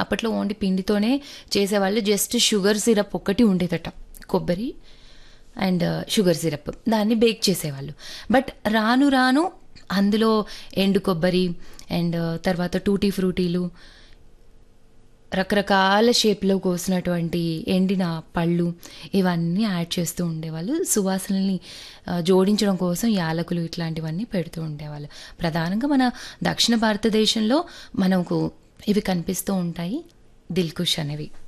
అప్పట్లో ఓన్లీ పిండితోనే చేసేవాళ్ళు జస్ట్ షుగర్ సిరప్ ఒక్కటి ఉండేదట కొబ్బరి అండ్ షుగర్ సిరప్ దాన్ని బేక్ చేసేవాళ్ళు బట్ రాను రాను అందులో ఎండు కొబ్బరి అండ్ తర్వాత టూటీ ఫ్రూటీలు రకరకాల షేప్లో కోసినటువంటి ఎండిన పళ్ళు ఇవన్నీ యాడ్ చేస్తూ ఉండేవాళ్ళు సువాసనల్ని ఆ, జోడించడం కోసం యాలకులు ఇట్లాంటివన్నీ పెడుతూ ఉండేవాళ్ళు ప్రధానంగా మన దక్షిణ భారతదేశంలో మనకు ఇవి కనిపిస్తూ ఉంటాయి దిల్కుష్ అనేవి